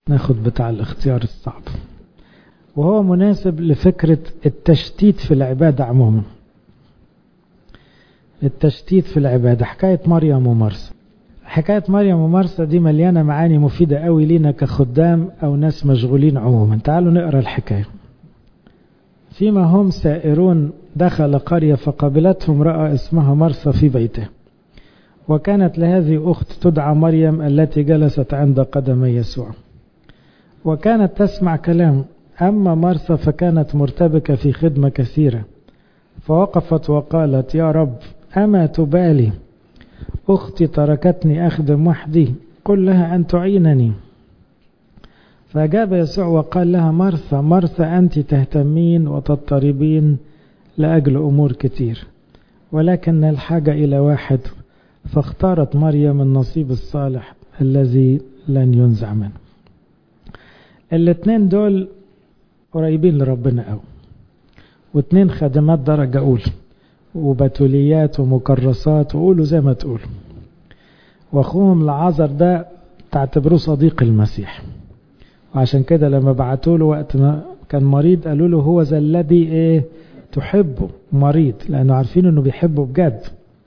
ناخد بتاع الاختيار الصعب وهو مناسب لفكرة التشتيت في العبادة عموما التشتيت في العبادة حكاية مريم ومرسى حكاية مريم ومرسى دي مليانة معاني مفيدة قوي لينا كخدام أو ناس مشغولين عموما تعالوا نقرأ الحكاية فيما هم سائرون دخل قرية فقابلتهم رأى اسمها مرسى في بيته وكانت لهذه أخت تدعى مريم التي جلست عند قدمي يسوع وكانت تسمع كلام أما مرسى فكانت مرتبكة في خدمة كثيرة فوقفت وقالت يا رب أما تبالي أختي تركتني أخدم وحدي قل لها أن تعينني فأجاب يسوع وقال لها مرثى مرثى أنت تهتمين وتضطربين لأجل أمور كتير ولكن الحاجة إلى واحد فاختارت مريم النصيب الصالح الذي لن ينزع منه الاثنين دول قريبين لربنا قوي واثنين خدمات درجة أولى وبتوليات ومكرسات وقولوا زي ما تقولوا واخوهم لعازر ده تعتبروه صديق المسيح وعشان كده لما بعتوا له وقت ما كان مريض قالوا له هو ذا الذي ايه تحبه مريض لانه عارفين انه بيحبه بجد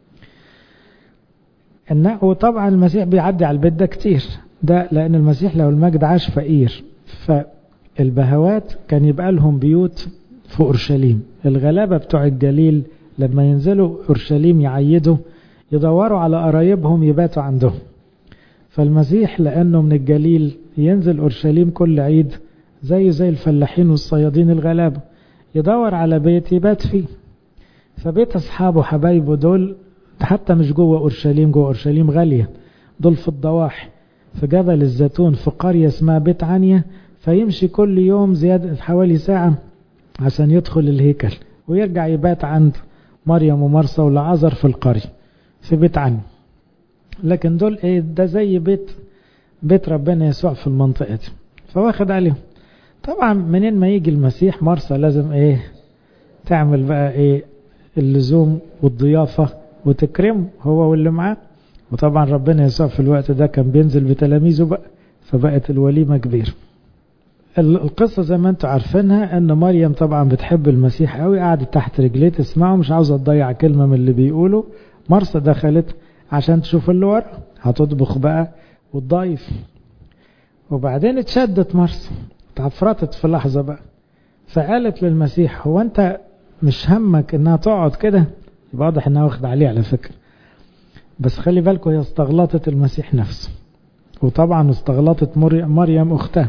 إنه وطبعا المسيح بيعدي على البيت ده كتير ده لان المسيح لو المجد عاش فقير فالبهوات كان يبقى لهم بيوت في اورشليم الغلابه بتوع الجليل لما ينزلوا اورشليم يعيدوا يدوروا على قرايبهم يباتوا عندهم فالمسيح لانه من الجليل ينزل اورشليم كل عيد زيه زي الفلاحين والصيادين الغلابه يدور على بيت يبات فيه فبيت اصحابه حبايبه دول حتى مش جوه اورشليم جوه اورشليم غاليه دول في الضواحي في جبل الزيتون في قريه اسمها بيت عنيا فيمشي كل يوم زياده حوالي ساعه عشان يدخل الهيكل ويرجع يبات عند مريم ومرسى ولعازر في القرية في بيت عني لكن دول ايه ده زي بيت بيت ربنا يسوع في المنطقة دي فواخد عليهم طبعا منين ما يجي المسيح مرسى لازم ايه تعمل بقى ايه اللزوم والضيافة وتكرمه هو واللي معاه وطبعا ربنا يسوع في الوقت ده كان بينزل بتلاميذه بقى فبقت الوليمة كبيرة القصة زي ما انتم عارفينها ان مريم طبعا بتحب المسيح قوي قعدت تحت رجليه تسمعه مش عاوزة تضيع كلمة من اللي بيقوله مرسى دخلت عشان تشوف اللي ورا هتطبخ بقى وتضيف وبعدين اتشدت مرسى اتعفرتت في لحظة بقى فقالت للمسيح هو انت مش همك انها تقعد كده يبقى واضح انها واخد عليه على فكرة بس خلي بالكم هي استغلطت المسيح نفسه وطبعا استغلطت مريم اختها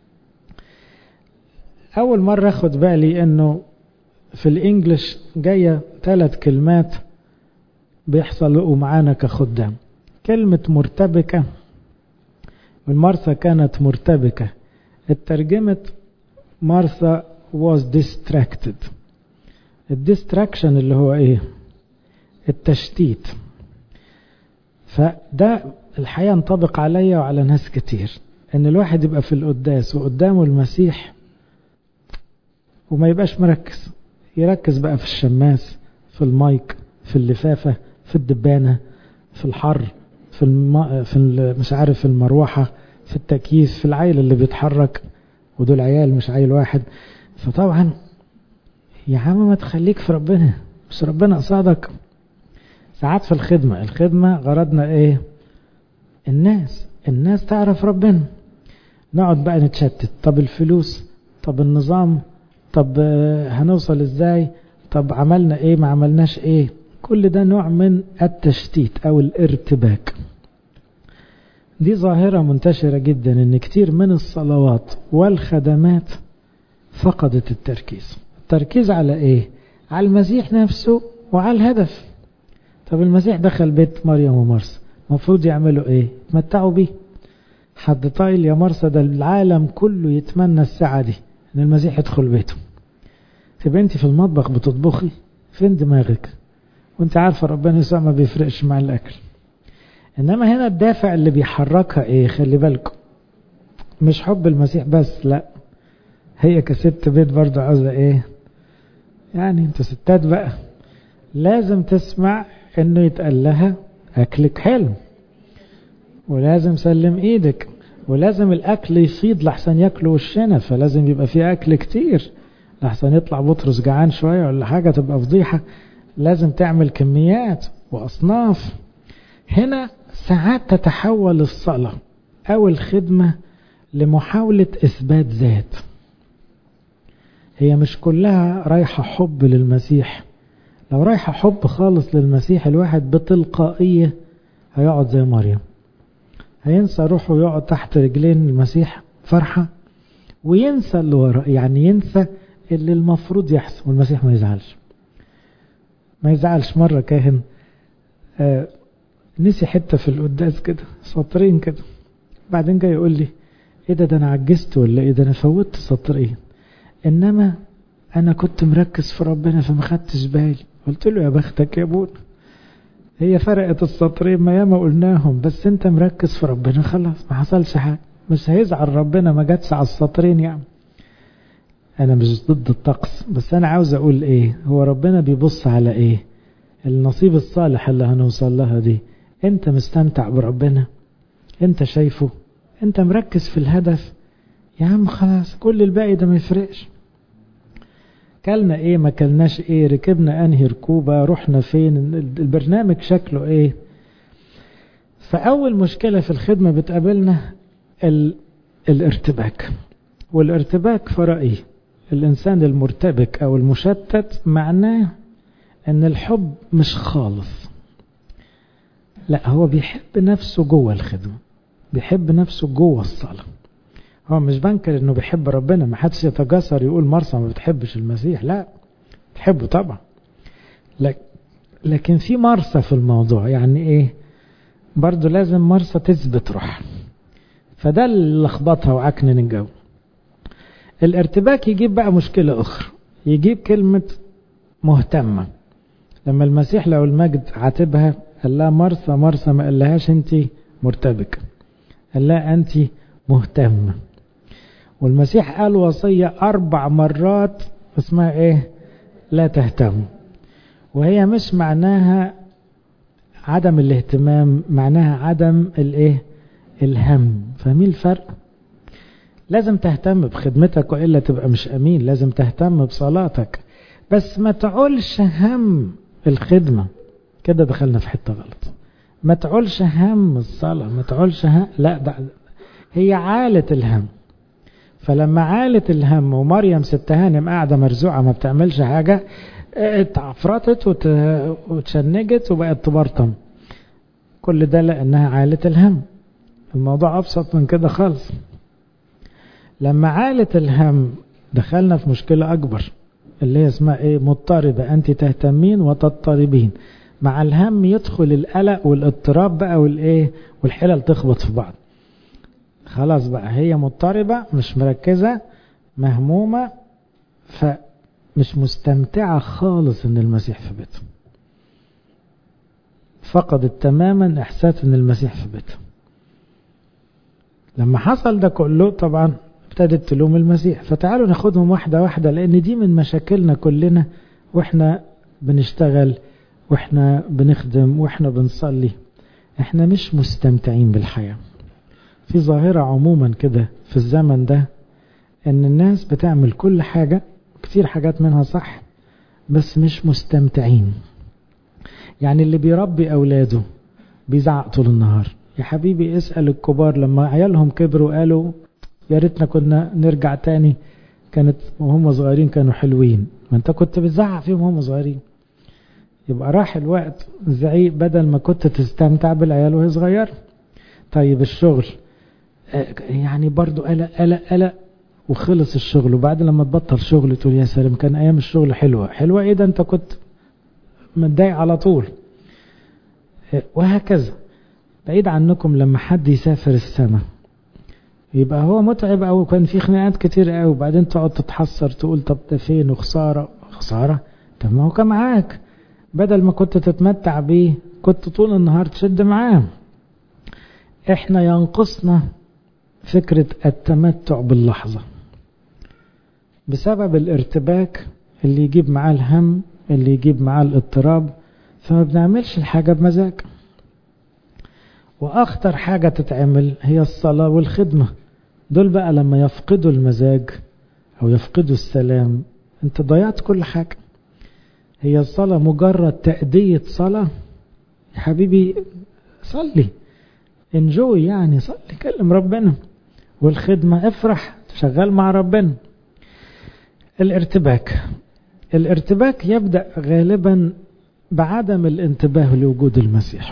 أول مرة أخد بالي أنه في الإنجليش جاية ثلاث كلمات بيحصلوا معانا كخدام كلمة مرتبكة والمرثى كانت مرتبكة الترجمة مرثى was distracted الديستراكشن اللي هو ايه التشتيت فده الحقيقة ينطبق عليا وعلى ناس كتير ان الواحد يبقى في القداس وقدامه المسيح وما يبقاش مركز يركز بقى في الشماس في المايك في اللفافة في الدبانة في الحر في الم... في مش عارف المروحة في التكييف في العيل اللي بيتحرك ودول عيال مش عيل واحد فطبعا يا عم ما تخليك في ربنا مش ربنا قصادك ساعات في الخدمة الخدمة غرضنا ايه الناس الناس تعرف ربنا نقعد بقى نتشتت طب الفلوس طب النظام طب هنوصل ازاي طب عملنا ايه ما عملناش ايه كل ده نوع من التشتيت او الارتباك دي ظاهرة منتشرة جدا ان كتير من الصلوات والخدمات فقدت التركيز التركيز على ايه على المسيح نفسه وعلى الهدف طب المسيح دخل بيت مريم ومرسى المفروض يعملوا ايه يتمتعوا بيه حد طايل يا مرسى ده العالم كله يتمنى الساعة دي ان المسيح يدخل بيته تبقى انت في المطبخ بتطبخي فين دماغك وانت عارفة ربنا يسوع ما بيفرقش مع الاكل انما هنا الدافع اللي بيحركها ايه خلي بالكم مش حب المسيح بس لا هي كست بيت برضو عاوزة ايه يعني انتوا ستات بقى لازم تسمع انه يتقال لها اكلك حلو ولازم سلم ايدك ولازم الأكل يفيض لحسن ياكلوا وشنا فلازم يبقى في أكل كتير لحسن يطلع بطرس جعان شوية ولا حاجة تبقى فضيحة لازم تعمل كميات وأصناف هنا ساعات تتحول الصلاة أو الخدمة لمحاولة إثبات ذات هي مش كلها رايحة حب للمسيح لو رايحة حب خالص للمسيح الواحد بتلقائية هيقعد زي مريم هينسى روحه ويقعد تحت رجلين المسيح فرحة وينسى اللي وراه يعني ينسى اللي المفروض يحصل والمسيح ما يزعلش ما يزعلش مرة كاهن آه نسي حتة في القداس كده سطرين كده بعدين جاي يقول لي ايه ده ده انا عجزت ولا ايه ده انا فوتت سطرين انما انا كنت مركز في ربنا فما خدتش بالي قلت له يا بختك يا ابونا هي فرقت السطرين ما ياما قلناهم بس انت مركز في ربنا خلاص ما حصلش حاجه مش هيزعل ربنا ما جاتش على السطرين يعني انا مش ضد الطقس بس انا عاوز اقول ايه هو ربنا بيبص على ايه النصيب الصالح اللي هنوصل لها دي انت مستمتع بربنا انت شايفه انت مركز في الهدف يا عم خلاص كل الباقي ده ما يفرقش كلنا ايه ما كلناش ايه ركبنا انهي ركوبة رحنا فين البرنامج شكله ايه فاول مشكلة في الخدمة بتقابلنا ال... الارتباك والارتباك في رأيي الانسان المرتبك او المشتت معناه ان الحب مش خالص لا هو بيحب نفسه جوه الخدمة بيحب نفسه جوه الصلاة هو مش بنكر انه بيحب ربنا ما حدش يتجسر يقول مرسى ما بتحبش المسيح لا تحبه طبعا لكن في مرسى في الموضوع يعني ايه برضه لازم مرسى تثبت روح فده اللي لخبطها وعكنن الجو الارتباك يجيب بقى مشكلة اخرى يجيب كلمة مهتمة لما المسيح لو المجد عاتبها قال لها مرسى مرسى ما قالهاش انت مرتبكة قال لها انت مهتمة والمسيح قال وصية أربع مرات اسمها إيه لا تهتم وهي مش معناها عدم الاهتمام معناها عدم الايه الهم فاهمين الفرق لازم تهتم بخدمتك وإلا تبقى مش أمين لازم تهتم بصلاتك بس ما تعولش هم الخدمة كده دخلنا في حتة غلط ما تعولش هم الصلاة ما تعولش هم لا ده هي عالة الهم فلما عالت الهم ومريم ست هانم قاعدة مرزوعة ما بتعملش حاجة اتعفرتت وت... وتشنجت وبقت تبرطم كل ده لأنها عالة الهم الموضوع أبسط من كده خالص لما عالت الهم دخلنا في مشكلة أكبر اللي هي اسمها ايه مضطربة أنت تهتمين وتضطربين مع الهم يدخل القلق والاضطراب بقى والايه والحلل تخبط في بعض خلاص بقى هي مضطربة مش مركزة مهمومة فمش مستمتعة خالص ان المسيح في بيتها فقدت تماما احساس ان المسيح في بيتها لما حصل ده كله طبعا ابتدت تلوم المسيح فتعالوا ناخدهم واحدة واحدة لان دي من مشاكلنا كلنا واحنا بنشتغل واحنا بنخدم واحنا بنصلي احنا مش مستمتعين بالحياه في ظاهرة عموما كده في الزمن ده ان الناس بتعمل كل حاجة كتير حاجات منها صح بس مش مستمتعين يعني اللي بيربي اولاده بيزعق طول النهار يا حبيبي اسأل الكبار لما عيالهم كبروا قالوا يا ريتنا كنا نرجع تاني كانت وهم صغيرين كانوا حلوين ما انت كنت بتزعق فيهم وهم صغيرين يبقى راح الوقت الزعيق بدل ما كنت تستمتع بالعيال وهي صغير طيب الشغل يعني برضو قلق قلق قلق وخلص الشغل وبعد لما تبطل شغل تقول يا سلام كان ايام الشغل حلوة حلوة ايه ده انت كنت متضايق على طول وهكذا بعيد عنكم لما حد يسافر السماء يبقى هو متعب او كان في خناقات كتير قوي وبعدين تقعد تتحسر تقول طب ده فين وخسارة خسارة طب ما هو كان معاك بدل ما كنت تتمتع بيه كنت طول النهار تشد معاه احنا ينقصنا فكرة التمتع باللحظة بسبب الارتباك اللي يجيب معاه الهم اللي يجيب معاه الاضطراب فما بنعملش الحاجة بمزاج وأخطر حاجة تتعمل هي الصلاة والخدمة دول بقى لما يفقدوا المزاج أو يفقدوا السلام أنت ضيعت كل حاجة هي الصلاة مجرد تأدية صلاة يا حبيبي صلي انجوي يعني صلي كلم ربنا والخدمة افرح شغال مع ربنا الارتباك الارتباك يبدأ غالبا بعدم الانتباه لوجود المسيح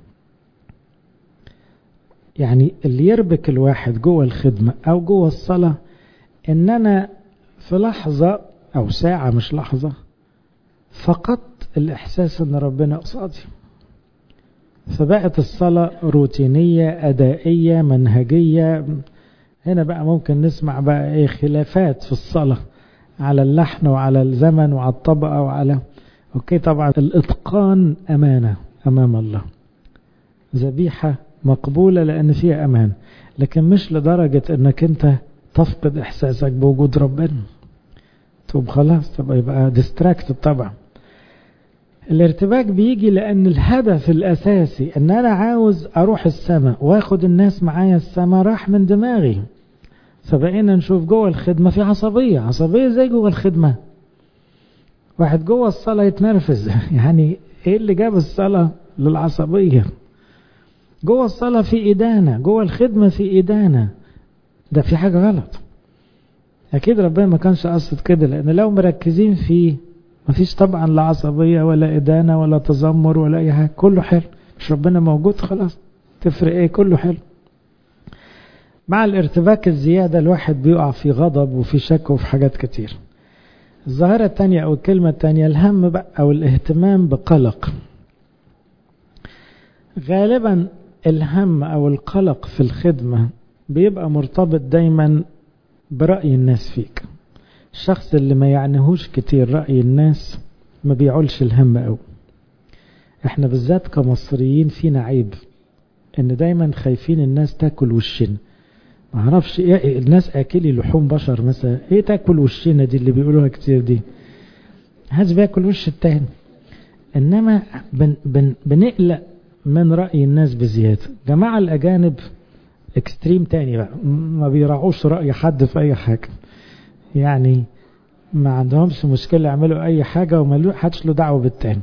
يعني اللي يربك الواحد جوه الخدمة أو جوه الصلاة إن أنا في لحظة أو ساعة مش لحظة فقدت الإحساس إن ربنا قصادي فبقت الصلاة روتينية أدائية منهجية هنا بقى ممكن نسمع بقى إيه خلافات في الصلاة على اللحن وعلى الزمن وعلى الطبقة وعلى أوكي طبعا الإتقان أمانة أمام الله ذبيحة مقبولة لأن فيها أمان لكن مش لدرجة أنك أنت تفقد إحساسك بوجود ربنا طب خلاص طب يبقى ديستراكت طبعا الارتباك بيجي لأن الهدف الأساسي أن أنا عاوز أروح السماء وأخد الناس معايا السماء راح من دماغي فبقينا نشوف جوه الخدمة في عصبية عصبية زي جوه الخدمة واحد جوه الصلاة يتنرفز يعني ايه اللي جاب الصلاة للعصبية جوه الصلاة في إدانة جوه الخدمة في إدانة ده في حاجة غلط أكيد ربنا ما كانش قصد كده لأن لو مركزين فيه مفيش طبعا لا عصبية ولا إدانة ولا تذمر ولا أي حاجة كله حلو مش ربنا موجود خلاص تفرق إيه كله حلو مع الارتباك الزيادة الواحد بيقع في غضب وفي شك وفي حاجات كتير الظاهرة الثانية أو الكلمة الثانية الهم بقى أو الاهتمام بقلق غالبا الهم أو القلق في الخدمة بيبقى مرتبط دايما برأي الناس فيك الشخص اللي ما يعنيهوش كتير رأي الناس ما بيعولش الهم أو احنا بالذات كمصريين فينا عيب ان دايما خايفين الناس تاكل وشنا ما اعرفش ايه الناس اكلي لحوم بشر مثلا ايه تاكل وشنا دي اللي بيقولوها كتير دي هذا بياكل وش التاني انما بن بن بنقلق من رأي الناس بزيادة جماعة الأجانب اكستريم تاني بقى ما بيراعوش رأي حد في أي حاجة يعني ما عندهمش مشكلة يعملوا أي حاجة وما حدش له دعوة بالتاني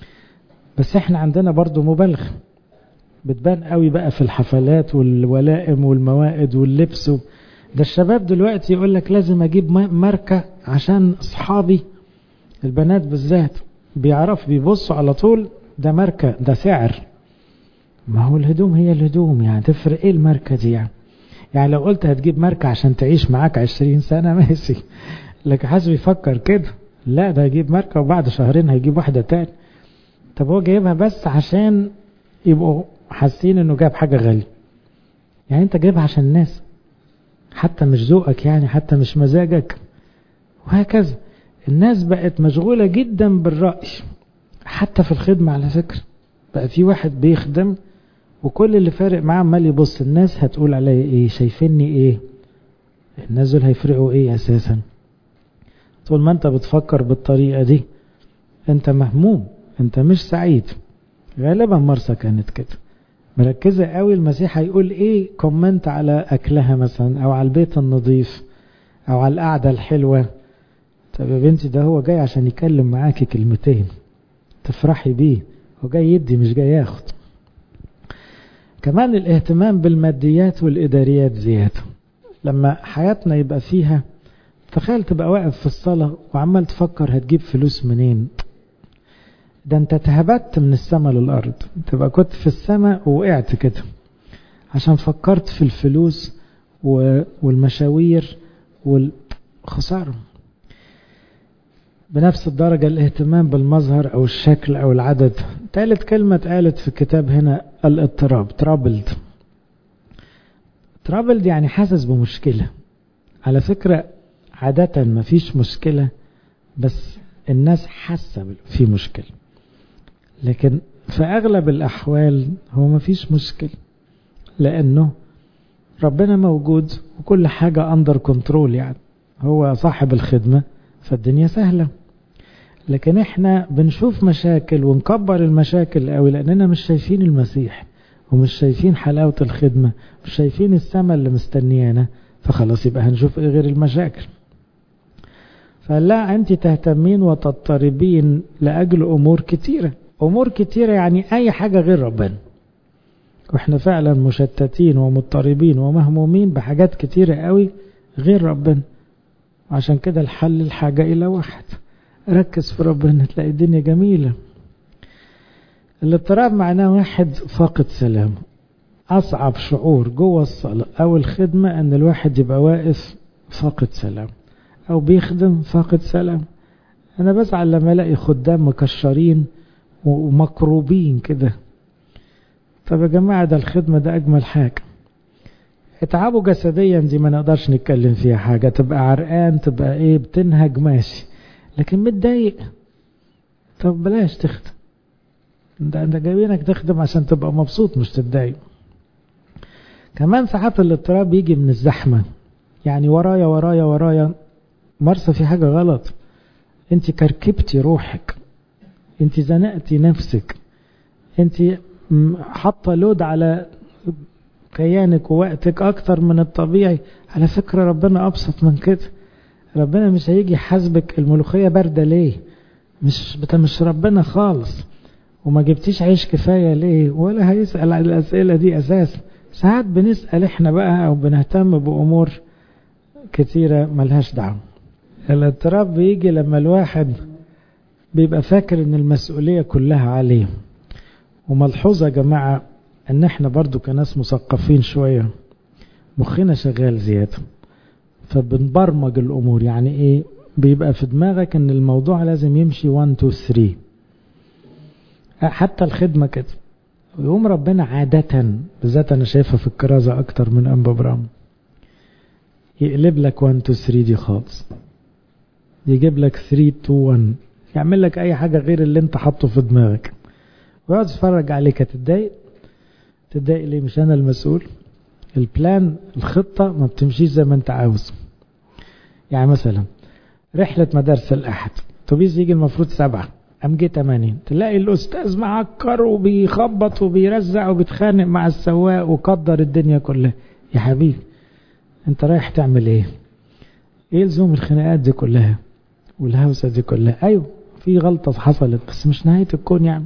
بس احنا عندنا برضو مبالغ بتبان قوي بقى في الحفلات والولائم والموائد واللبس و... ده الشباب دلوقتي يقول لك لازم اجيب ماركة عشان اصحابي البنات بالذات بيعرف بيبصوا على طول ده ماركة ده سعر ما هو الهدوم هي الهدوم يعني تفرق ايه الماركة دي يعني يعني لو قلت هتجيب ماركة عشان تعيش معاك عشرين سنة ماشي لكن حاسس بيفكر كده لا ده هيجيب ماركة وبعد شهرين هيجيب واحدة تاني طب هو جايبها بس عشان يبقوا حاسين انه جاب حاجة غالية يعني انت جايبها عشان الناس حتى مش ذوقك يعني حتى مش مزاجك وهكذا الناس بقت مشغولة جدا بالرأي حتى في الخدمة على فكرة بقى في واحد بيخدم وكل اللي فارق معاه عمال يبص الناس هتقول عليا ايه شايفيني ايه الناس دول هيفرقوا ايه اساسا طول ما انت بتفكر بالطريقة دي انت مهموم انت مش سعيد غالبا مرسى كانت كده مركزة قوي المسيح هيقول ايه كومنت على اكلها مثلا او على البيت النظيف او على القعدة الحلوة طب يا بنتي ده هو جاي عشان يكلم معاكي كلمتين تفرحي بيه هو جاي يدي مش جاي ياخد كمان الاهتمام بالماديات والإداريات زيادة لما حياتنا يبقى فيها تخيل تبقى واقف في الصلاة وعمال تفكر هتجيب فلوس منين ده انت اتهبت من السماء للأرض تبقى كنت في السماء ووقعت كده عشان فكرت في الفلوس والمشاوير والخسارة بنفس الدرجة الاهتمام بالمظهر أو الشكل أو العدد ثالث كلمة اتقالت في الكتاب هنا الاضطراب ترابلد ترابلد يعني حاسس بمشكلة على فكرة عادة ما فيش مشكلة بس الناس حاسة في مشكلة لكن في أغلب الأحوال هو ما فيش مشكلة لأنه ربنا موجود وكل حاجة أندر كنترول يعني هو صاحب الخدمة فالدنيا سهلة لكن احنا بنشوف مشاكل ونكبر المشاكل قوي لأننا مش شايفين المسيح ومش شايفين حلاوة الخدمة مش شايفين السماء اللي مستنيانا فخلاص يبقى هنشوف ايه غير المشاكل فلا أنت تهتمين وتضطربين لأجل أمور كتيرة أمور كتيرة يعني أي حاجة غير ربنا واحنا فعلا مشتتين ومضطربين ومهمومين بحاجات كتيرة قوي غير ربنا عشان كده الحل الحاجة إلى واحد ركز في ربنا تلاقي الدنيا جميلة الاضطراب معناه واحد فاقد سلامه أصعب شعور جوه الصلاة أو الخدمة أن الواحد يبقى واقف فاقد سلام أو بيخدم فاقد سلام أنا بزعل لما ألاقي خدام مكشرين ومكروبين كده طب يا جماعة ده الخدمة ده أجمل حاجة اتعبوا جسديا دي ما نقدرش نتكلم فيها حاجة تبقى عرقان تبقى ايه بتنهج ماشي لكن متضايق طب بلاش تخدم ده انت جايبينك تخدم عشان تبقى مبسوط مش تتضايق كمان ساعات الاضطراب يجي من الزحمة يعني ورايا ورايا ورايا مرسى في حاجة غلط انت كركبتي روحك انت زنقتي نفسك انت حاطة لود على كيانك ووقتك اكتر من الطبيعي على فكرة ربنا ابسط من كده ربنا مش هيجي يحاسبك الملوخية باردة ليه مش مش ربنا خالص وما جبتيش عيش كفاية ليه ولا هيسأل على الأسئلة دي أساسا ساعات بنسأل احنا بقى أو بنهتم بأمور كتيرة ملهاش دعوة الاضطراب بيجي لما الواحد بيبقى فاكر ان المسؤولية كلها عليه وملحوظة يا جماعة ان احنا برضو كناس مثقفين شوية مخنا شغال زيادة فبنبرمج الامور يعني ايه بيبقى في دماغك ان الموضوع لازم يمشي 1 2 3 حتى الخدمة كده ويقوم ربنا عادة بالذات انا شايفها في الكرازة اكتر من انبا برام يقلب لك 1 2 3 دي خالص يجيب لك 3 2 1 يعمل لك اي حاجة غير اللي انت حاطه في دماغك ويقعد يتفرج عليك هتتضايق تتضايق ليه مش انا المسؤول البلان الخطة ما بتمشيش زي ما انت عاوز يعني مثلا رحلة مدارس الأحد توبيس يجي المفروض سبعة أم جه 80 تلاقي الأستاذ معكر وبيخبط وبيرزع وبيتخانق مع السواق وقدر الدنيا كلها يا حبيبي أنت رايح تعمل إيه؟ إيه لزوم الخناقات دي كلها والهوسة دي كلها أيوه في غلطة حصلت بس مش نهاية الكون يعني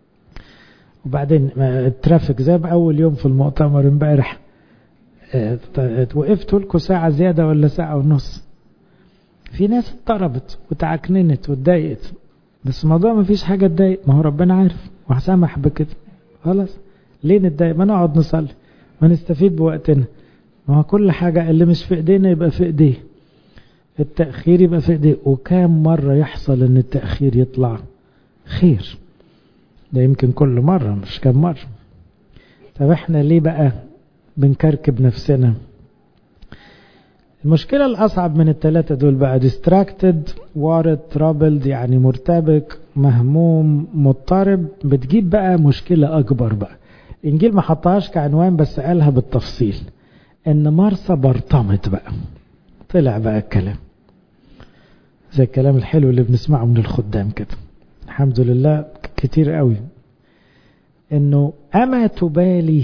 وبعدين الترافيك زي بأول يوم في المؤتمر امبارح وقفتوا لكم ساعة زيادة ولا ساعة ونص في ناس اضطربت وتعكننت واتضايقت بس الموضوع ما فيش حاجة تضايق ما هو ربنا عارف وسمح بكده خلاص ليه نتضايق ما نقعد نصلي ما نستفيد بوقتنا ما هو كل حاجة اللي مش في ايدينا يبقى في ايديه التأخير يبقى في ايديه وكام مرة يحصل ان التأخير يطلع خير ده يمكن كل مرة مش كام مرة طب احنا ليه بقى بنكركب نفسنا المشكلة الأصعب من الثلاثة دول بقى distracted worried troubled يعني مرتبك مهموم مضطرب بتجيب بقى مشكلة أكبر بقى الإنجيل ما حطهاش كعنوان بس قالها بالتفصيل إن مرسى برطمت بقى طلع بقى الكلام زي الكلام الحلو اللي بنسمعه من الخدام كده الحمد لله كتير قوي إنه أما تبالي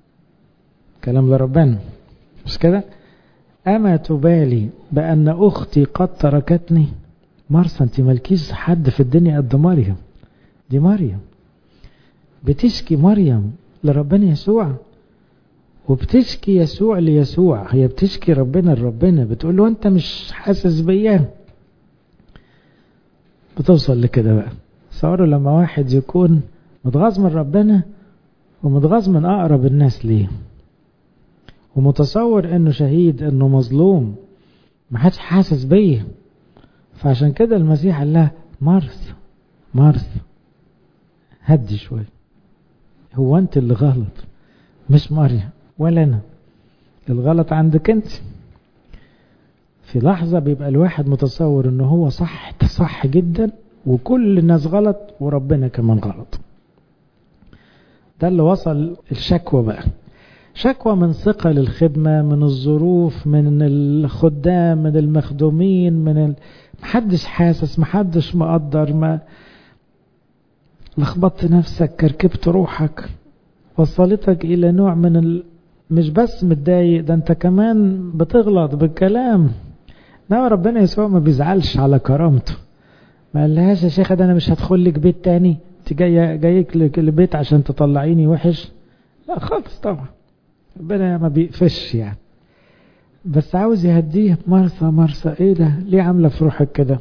كلام لربنا مش كده أما تبالي بأن أختي قد تركتني مرسى أنت مالكيش حد في الدنيا قد مريم دي مريم بتشكي مريم لربنا يسوع وبتشكي يسوع ليسوع هي بتشكي ربنا لربنا بتقول له أنت مش حاسس بيا بتوصل لكده بقى صوروا لما واحد يكون متغاظ من ربنا ومتغاظ من أقرب الناس ليه ومتصور انه شهيد انه مظلوم ما حدش حاسس بيه فعشان كده المسيح قال لها مرث مرث هدي شوي هو انت اللي غلط مش مريم ولا انا الغلط عندك انت في لحظة بيبقى الواحد متصور انه هو صح صح جدا وكل الناس غلط وربنا كمان غلط ده اللي وصل الشكوى بقى شكوى من ثقة للخدمة من الظروف من الخدام من المخدومين من ال... محدش حاسس محدش مقدر ما لخبطت نفسك كركبت روحك وصلتك إلى نوع من ال... مش بس متضايق ده انت كمان بتغلط بالكلام انما ربنا يسوع ما بيزعلش على كرامته ما قالهاش يا شيخ ده انا مش هدخل لك بيت تاني انت جايه جايك لك البيت عشان تطلعيني وحش لا خالص طبعا ربنا ما بيقفش يعني بس عاوز يهديه مرسى مرسى ايه ده ليه عامله في روحك كده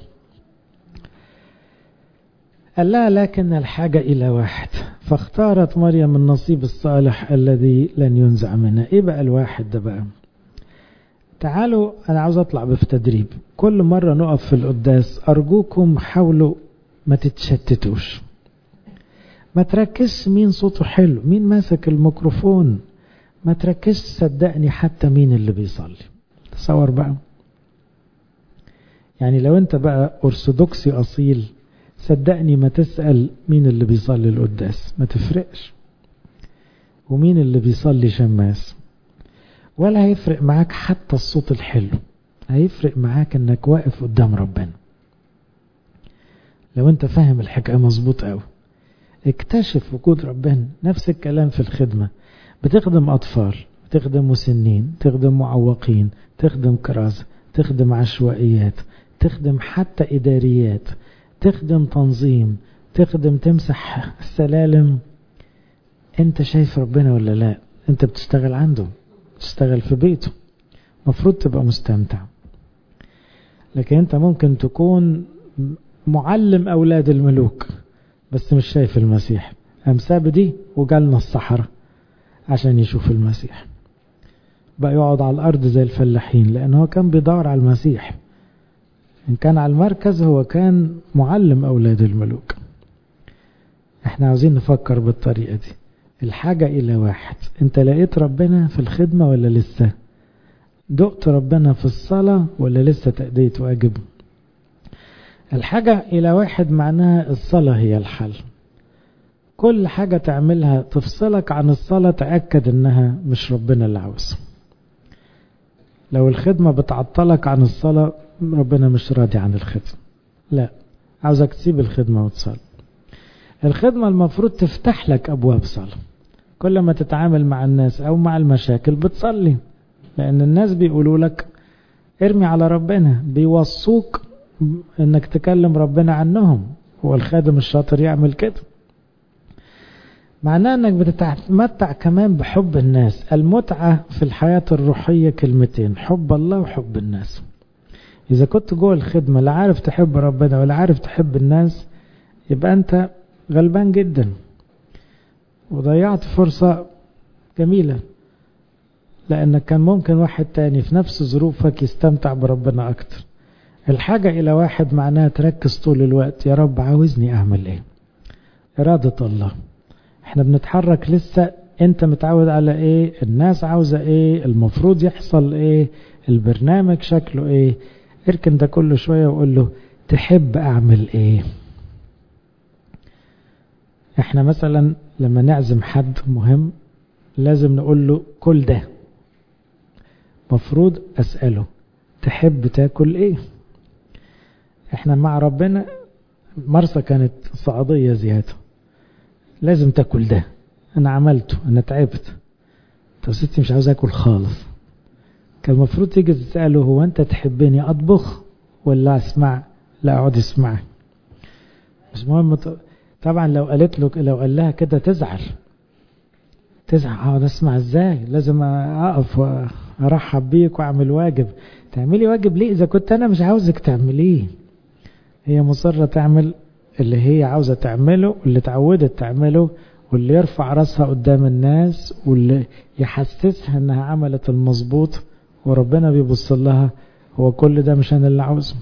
قال لها لكن الحاجة إلى واحد فاختارت مريم النصيب الصالح الذي لن ينزع منها إيه بقى الواحد ده بقى تعالوا أنا عاوز أطلع في تدريب كل مرة نقف في القداس أرجوكم حاولوا ما تتشتتوش ما تركزش مين صوته حلو مين ماسك الميكروفون ما تركزش صدقني حتى مين اللي بيصلي تصور بقى يعني لو انت بقى أرثوذكسي أصيل صدقني ما تسأل مين اللي بيصلي القداس ما تفرقش ومين اللي بيصلي شماس ولا هيفرق معاك حتى الصوت الحلو هيفرق معاك انك واقف قدام ربنا لو انت فاهم الحكاية مظبوط قوي اكتشف وجود ربنا نفس الكلام في الخدمة بتخدم أطفال تخدم مسنين تخدم معوقين تخدم كراسة تخدم عشوائيات تخدم حتى إداريات تخدم تنظيم تخدم تمسح السلالم انت شايف ربنا ولا لا انت بتشتغل عنده بتشتغل في بيته مفروض تبقى مستمتع لكن انت ممكن تكون معلم اولاد الملوك بس مش شايف المسيح قام ساب دي وجالنا الصحراء عشان يشوف المسيح بقى يقعد على الارض زي الفلاحين لان هو كان بيدور على المسيح إن كان على المركز هو كان معلم أولاد الملوك احنا عاوزين نفكر بالطريقة دي الحاجة إلى واحد انت لقيت ربنا في الخدمة ولا لسه دقت ربنا في الصلاة ولا لسه تأدية واجب الحاجة إلى واحد معناها الصلاة هي الحل كل حاجة تعملها تفصلك عن الصلاة تأكد انها مش ربنا اللي عاوز لو الخدمة بتعطلك عن الصلاة ربنا مش راضي عن الخدمة لا عاوزك تسيب الخدمة وتصلي الخدمة المفروض تفتح لك أبواب صلاة كل ما تتعامل مع الناس أو مع المشاكل بتصلي لأن الناس بيقولوا لك ارمي على ربنا بيوصوك انك تكلم ربنا عنهم هو الخادم الشاطر يعمل كده معناه انك بتتمتع كمان بحب الناس المتعة في الحياة الروحية كلمتين حب الله وحب الناس إذا كنت جوه الخدمة لا عارف تحب ربنا ولا عارف تحب الناس يبقى أنت غلبان جدا وضيعت فرصة جميلة لأنك كان ممكن واحد تاني في نفس ظروفك يستمتع بربنا أكتر الحاجة إلى واحد معناها تركز طول الوقت يا رب عاوزني أعمل إيه إرادة الله احنا بنتحرك لسه انت متعود على ايه الناس عاوزة ايه المفروض يحصل ايه البرنامج شكله ايه اركن ده كله شوية وقول له تحب اعمل ايه احنا مثلا لما نعزم حد مهم لازم نقول له كل ده مفروض اسأله تحب تاكل ايه احنا مع ربنا مرسى كانت صعيدية زيادة لازم تاكل ده انا عملته انا تعبت طب ستي مش عاوز اكل خالص كان المفروض تيجي تسأله هو انت تحبني اطبخ ولا اسمع لا اقعد اسمع مش مهم طبعا لو قالت له لو قال لها كده تزعل تزعل اقعد اسمع ازاي لازم اقف وارحب بيك واعمل واجب تعملي واجب ليه اذا كنت انا مش عاوزك تعمليه هي مصرة تعمل اللي هي عاوزة تعمله واللي اتعودت تعمله واللي يرفع راسها قدام الناس واللي يحسسها انها عملت المظبوط وربنا بيبص لها هو كل ده مش انا اللي عاوزه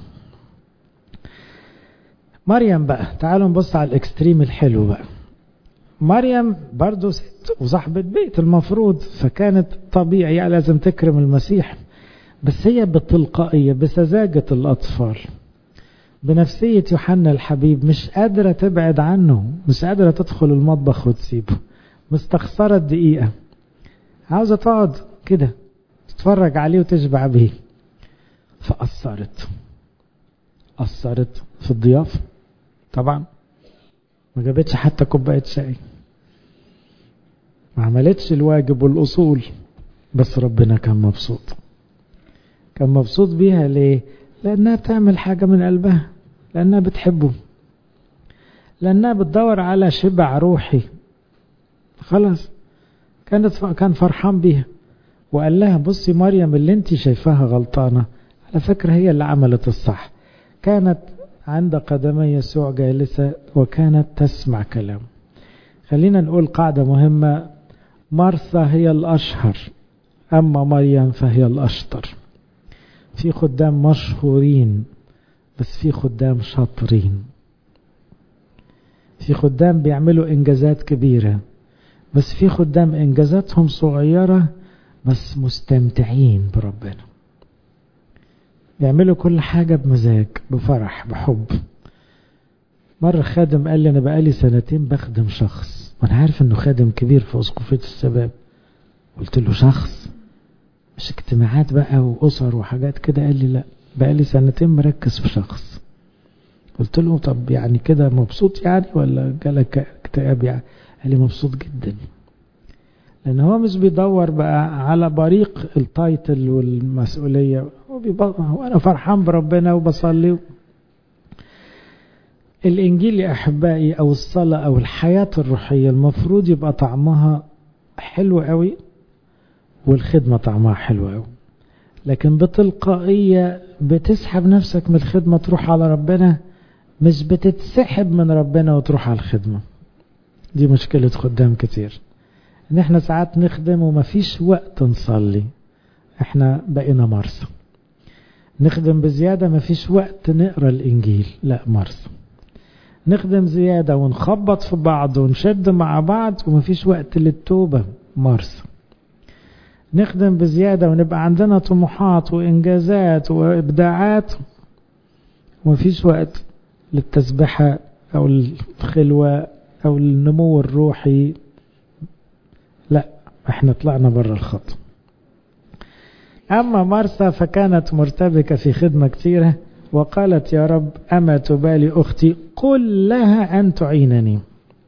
مريم بقى تعالوا نبص على الاكستريم الحلو بقى مريم برضو ست وصاحبة بيت المفروض فكانت طبيعي يعني لازم تكرم المسيح بس هي بتلقائية بسذاجة الأطفال بنفسية يوحنا الحبيب مش قادرة تبعد عنه مش قادرة تدخل المطبخ وتسيبه مستخسرة دقيقة عاوزة تقعد كده تتفرج عليه وتشبع بيه فأثرت أثرت في الضيافة طبعا ما جابتش حتى كوباية شاي ما عملتش الواجب والأصول بس ربنا كان مبسوط كان مبسوط بيها ليه لأنها بتعمل حاجة من قلبها لأنها بتحبه لأنها بتدور على شبع روحي خلاص كانت كان فرحان بيها وقال لها بصي مريم اللي انت شايفاها غلطانة على فكرة هي اللي عملت الصح كانت عند قدمي يسوع جالسة وكانت تسمع كلامه خلينا نقول قاعدة مهمة مرثا هي الأشهر أما مريم فهي الأشطر في خدام مشهورين بس في خدام شاطرين في خدام بيعملوا إنجازات كبيرة بس في خدام إنجازاتهم صغيرة بس مستمتعين بربنا بيعملوا كل حاجة بمزاج بفرح بحب مرة خادم قال لي أنا بقالي سنتين بخدم شخص وأنا عارف إنه خادم كبير في أسقفية الشباب قلت له شخص مش اجتماعات بقى وأسر وحاجات كده قال لي لا بقالي سنتين مركز في شخص قلت له طب يعني كده مبسوط يعني ولا جالك اكتئاب يعني قال لي مبسوط جدا لأن هو مش بيدور بقى على بريق التايتل والمسؤولية هو أنا فرحان بربنا وبصلي الإنجيل يا أحبائي أو الصلاة أو الحياة الروحية المفروض يبقى طعمها حلو قوي والخدمة طعمها حلو قوي لكن بتلقائية بتسحب نفسك من الخدمة تروح على ربنا مش بتتسحب من ربنا وتروح على الخدمة دي مشكلة خدام كتير ان احنا ساعات نخدم ومفيش وقت نصلي احنا بقينا مرسى نخدم بزيادة مفيش وقت نقرا الانجيل لا مرسى نخدم زيادة ونخبط في بعض ونشد مع بعض ومفيش وقت للتوبة مرسى نخدم بزيادة ونبقى عندنا طموحات وإنجازات وإبداعات ومفيش وقت للتسبحة أو الخلوة أو النمو الروحي لا احنا طلعنا بره الخط أما مرسى فكانت مرتبكة في خدمة كثيرة وقالت يا رب أما تبالي أختي قل لها أن تعينني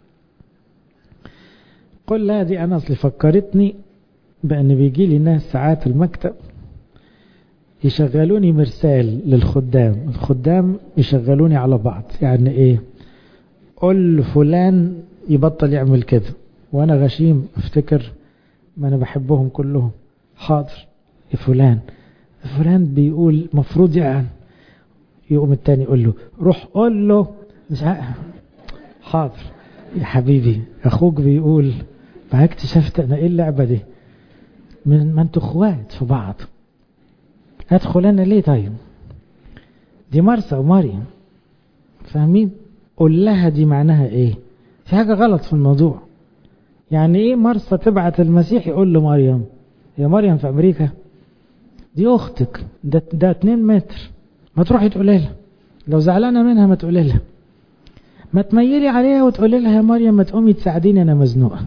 قل لها دي أنا أصلي فكرتني بأن بيجي لي ناس ساعات المكتب يشغلوني مرسال للخدام الخدام يشغلوني على بعض يعني ايه قل لفلان يبطل يعمل كده وانا غشيم افتكر ما انا بحبهم كلهم حاضر يا فلان فلان بيقول مفروض يعني يقوم التاني يقول له روح قول له مش حاضر يا حبيبي اخوك بيقول ما اكتشفت انا ايه اللعبه دي من ما انتوا اخوات في بعض ادخل انا ليه طيب دي مرسى ومريم فاهمين قول لها دي معناها ايه في حاجه غلط في الموضوع يعني ايه مرسى تبعت المسيح يقول له مريم يا مريم في امريكا دي اختك ده ده 2 متر ما تروحي تقولي لها لو زعلانه منها ما تقولي لها ما تميلي عليها وتقولي لها يا مريم ما تقومي تساعديني انا مزنوقه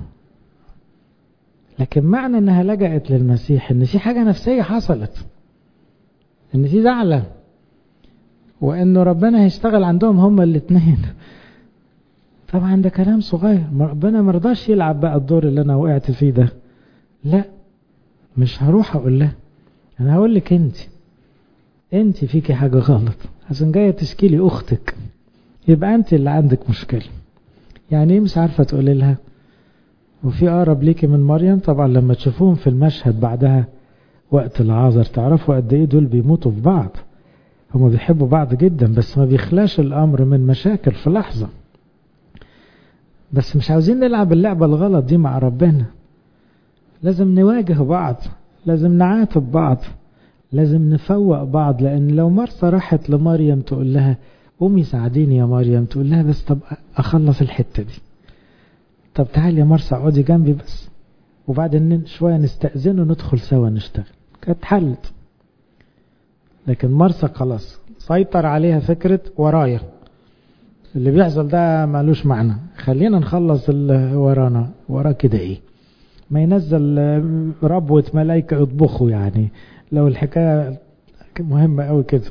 لكن معنى انها لجأت للمسيح ان في حاجه نفسيه حصلت ان في زعله وانه ربنا هيشتغل عندهم هما الاثنين طبعا ده كلام صغير ربنا مرضاش يلعب بقى الدور اللي انا وقعت فيه ده لا مش هروح اقول لها انا هقول لك انت انت فيكي حاجه غلط عشان جايه تشكيلي اختك يبقى انت اللي عندك مشكله يعني ايه مش عارفه تقولي لها وفي اقرب ليكي من مريم طبعا لما تشوفوهم في المشهد بعدها وقت العازر تعرفوا قد ايه دول بيموتوا في بعض هما بيحبوا بعض جدا بس ما بيخلاش الامر من مشاكل في لحظه بس مش عاوزين نلعب اللعبه الغلط دي مع ربنا لازم نواجه بعض لازم نعاتب بعض لازم نفوق بعض لان لو مرسى راحت لمريم تقول لها قومي ساعديني يا مريم تقول لها بس طب اخلص الحته دي طب تعالي يا مرسى اقعدي جنبي بس وبعدين شويه نستأذن وندخل سوا نشتغل كانت حلت لكن مرسى خلاص سيطر عليها فكرة ورايا اللي بيحصل ده مالوش معنى خلينا نخلص اللي ورانا وراه كده ايه ما ينزل ربوة ملايكة يطبخوا يعني لو الحكاية مهمة قوي كده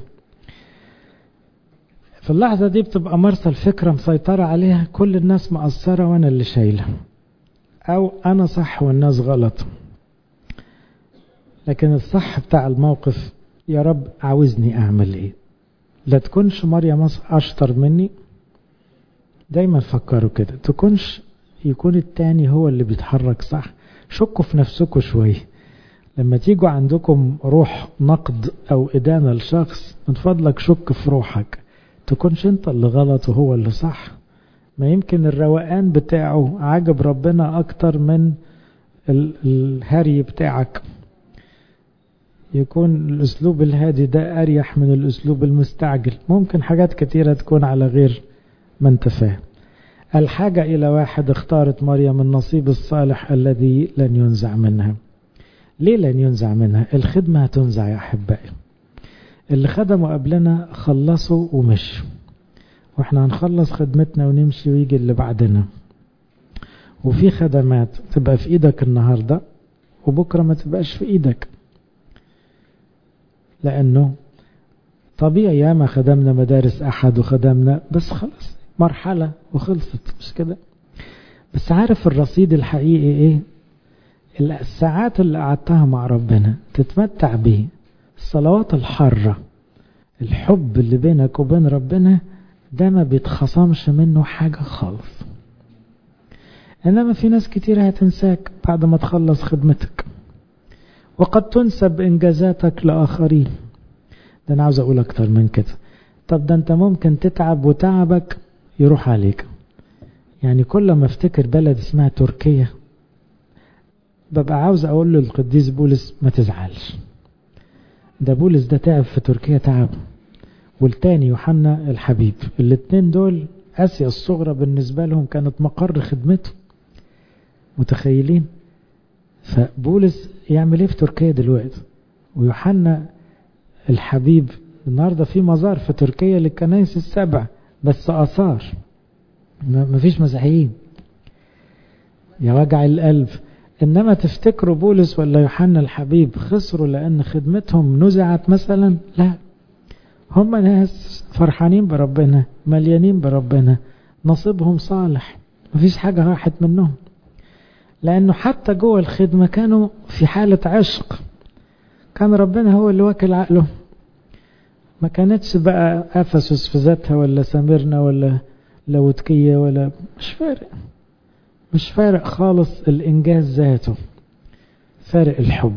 في اللحظة دي بتبقى مرسى الفكرة مسيطرة عليها كل الناس مقصرة وانا اللي شايلة أو أنا صح والناس غلط لكن الصح بتاع الموقف يا رب عاوزني أعمل إيه لا تكونش مريم أشطر مني دايما فكروا كده تكونش يكون التاني هو اللي بيتحرك صح شكوا في نفسكم شوية لما تيجوا عندكم روح نقد أو إدانة لشخص من فضلك شك في روحك تكونش انت اللي غلط وهو اللي صح ما يمكن الروقان بتاعه عجب ربنا أكتر من الهري بتاعك يكون الأسلوب الهادي ده أريح من الأسلوب المستعجل ممكن حاجات كتيرة تكون على غير ما انت فاهم الحاجة إلى واحد اختارت مريم النصيب الصالح الذي لن ينزع منها ليه لن ينزع منها الخدمة هتنزع يا أحبائي اللي خدموا قبلنا خلصوا ومشوا واحنا هنخلص خدمتنا ونمشي ويجي اللي بعدنا وفي خدمات تبقى في ايدك النهاردة وبكرة ما تبقاش في ايدك لانه طبيعي ياما خدمنا مدارس احد وخدمنا بس خلاص مرحلة وخلصت مش كده بس عارف الرصيد الحقيقي ايه الساعات اللي قعدتها مع ربنا تتمتع بيه الصلوات الحارة الحب اللي بينك وبين ربنا ده ما بيتخصمش منه حاجة خالص إنما في ناس كتير هتنساك بعد ما تخلص خدمتك وقد تنسب إنجازاتك لآخرين ده أنا عاوز أقول أكتر من كده طب ده أنت ممكن تتعب وتعبك يروح عليك يعني كل ما افتكر بلد اسمها تركيا ببقى عاوز أقول للقديس بولس ما تزعلش ده بولس ده تعب في تركيا تعب والتاني يوحنا الحبيب الاتنين دول آسيا الصغرى بالنسبة لهم كانت مقر خدمته متخيلين فبولس يعمل ايه في تركيا دلوقتي ويوحنا الحبيب النهاردة في مزار في تركيا للكنائس السبع بس آثار مفيش مسيحيين يا وجع القلب إنما تفتكروا بولس ولا يوحنا الحبيب خسروا لأن خدمتهم نزعت مثلا لا هم ناس فرحانين بربنا مليانين بربنا نصيبهم صالح مفيش حاجة راحت منهم لأنه حتى جوه الخدمة كانوا في حالة عشق كان ربنا هو اللي واكل عقله ما كانتش بقى أفسس في ذاتها ولا سميرنا ولا لوتكية ولا مش فارق مش فارق خالص الإنجاز ذاته فارق الحب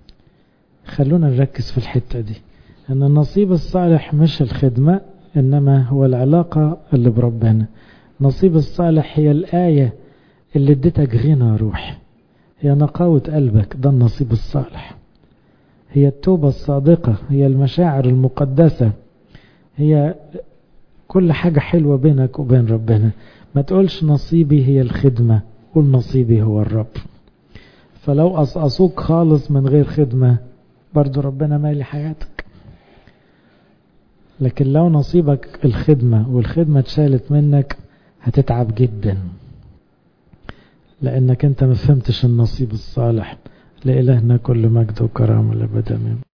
خلونا نركز في الحتة دي أن النصيب الصالح مش الخدمة إنما هو العلاقة اللي بربنا النصيب الصالح هي الآية اللي اديتك غنى روح هي نقاوة قلبك ده النصيب الصالح هي التوبة الصادقة هي المشاعر المقدسة هي كل حاجة حلوة بينك وبين ربنا ما تقولش نصيبي هي الخدمة قول نصيبي هو الرب فلو قصقصوك خالص من غير خدمة برضو ربنا مالي حياتك لكن لو نصيبك الخدمة والخدمة اتشالت منك هتتعب جدا لأنك أنت ما فهمتش النصيب الصالح لإلهنا كل مجد وكرامة لأبدا